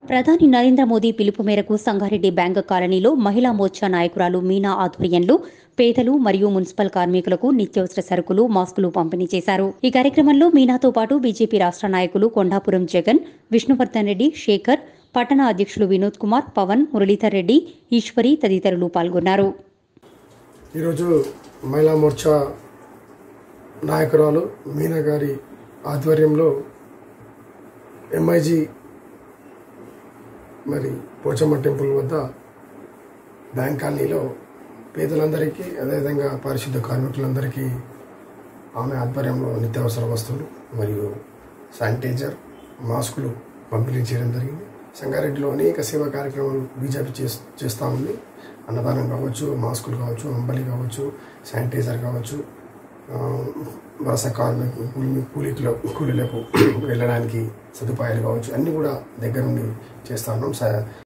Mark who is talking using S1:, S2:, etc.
S1: ప్రధాని నరేంద్ర మోదీ పిలుపు మేరకు సంగారెడ్డి బ్యాంక్ కాలనీలో మహిళా మోర్చా నాయకురాలు మీనా ఆధ్వర్యంలో పేదలు మరియు మున్సిపల్ కార్మికులకు నిత్యావసర సరుకులు మాస్కులు పంపిణీ చేశారు ఈ కార్యక్రమంలో మీనాతో పాటు బీజేపీ రాష్ట్ర నాయకులు కొండాపురం జగన్ విష్ణువర్ధన్ రెడ్డి శేఖర్ పట్టణ అధ్యక్షులు వినోద్ కుమార్ పవన్ మురళీధర్ రెడ్డి ఈశ్వరి తదితరులు పాల్గొన్నారు
S2: ఈరోజు మహిళా మోర్చా నాయకురాలు మీనా గారి ఆధ్వర్యంలో ఎంఐజీ మరి పోచమ్మ టెంపుల్ వద్ద బ్యాంక్ కాలనీలో పేదలందరికీ అదేవిధంగా పారిశుద్ధ కార్మికులందరికీ ఆమె ఆధ్వర్యంలో నిత్యావసర వస్తువులు మరియు శానిటైజర్ మాస్కులు పంపిణీ చేయడం జరిగింది సంగారెడ్డిలో అనేక సేవా కార్యక్రమాలు బీజేపీ చేస్- చేస్తూ ఉంది అన్నదానం కావచ్చు మాస్కులు కావచ్చు అంబలి కావచ్చు శానిటైజర్ కావచ్చు ఆ, వలస కార్మికు కూలి కూలీకుల కూలీలకు వెళ్ళడానికి సదుపాయాలు కావచ్చు అన్నీ కూడా దగ్గర నుండి చేస్తా ఉన్నాం స-